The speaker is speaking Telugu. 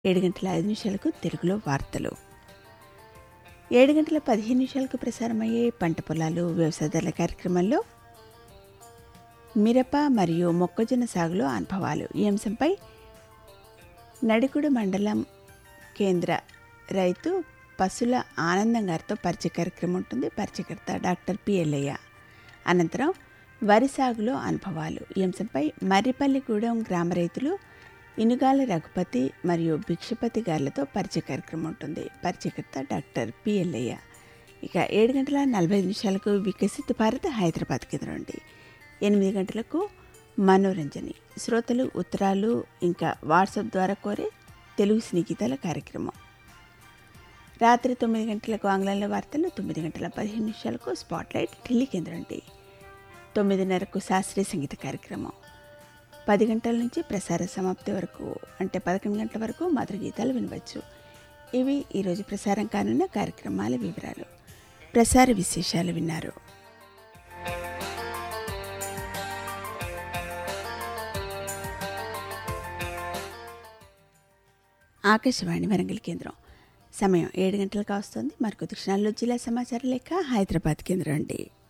ఏడు గంటల ఐదు నిమిషాలకు తెలుగులో వార్తలు ఏడు గంటల పదిహేను నిమిషాలకు ప్రసారమయ్యే పంట పొలాలు వ్యవసాయదారుల కార్యక్రమంలో మిరప మరియు మొక్కజొన్న సాగులో అనుభవాలు ఈ అంశంపై నడికుడు మండలం కేంద్ర రైతు పశుల ఆనందం గారితో పరిచయ కార్యక్రమం ఉంటుంది పరిచయకర్త డాక్టర్ పి ఎల్లయ్య అనంతరం వరి సాగులో అనుభవాలు ఈ అంశంపై మర్రిపల్లిగూడెం గ్రామ రైతులు ఇనుగాల రఘుపతి మరియు భిక్షపతి గారులతో పరిచయ కార్యక్రమం ఉంటుంది పరిచయకర్త డాక్టర్ పి ఎల్లయ్య ఇక ఏడు గంటల నలభై ఐదు నిమిషాలకు వికసిత్ భారత్ హైదరాబాద్ కేంద్రం నుండి ఎనిమిది గంటలకు మనోరంజని శ్రోతలు ఉత్తరాలు ఇంకా వాట్సాప్ ద్వారా కోరే తెలుగు స్నేహితాల కార్యక్రమం రాత్రి తొమ్మిది గంటలకు ఆంగ్లంలో వార్తలు తొమ్మిది గంటల పదిహేను నిమిషాలకు స్పాట్లైట్ ఢిల్లీ కేంద్రం నుండి తొమ్మిదిన్నరకు శాస్త్రీయ సంగీత కార్యక్రమం పది గంటల నుంచి ప్రసార సమాప్తి వరకు అంటే పదకొండు గంటల వరకు మధుర గీతాలు వినవచ్చు ఇవి ఈరోజు ప్రసారం కానున్న కార్యక్రమాల వివరాలు ప్రసార విశేషాలు విన్నారు ఆకాశవాణి వరంగల్ కేంద్రం సమయం ఏడు గంటలకు వస్తుంది మరికొద్ది క్షణాల్లో జిల్లా సమాచార లేఖ హైదరాబాద్ కేంద్రం అండి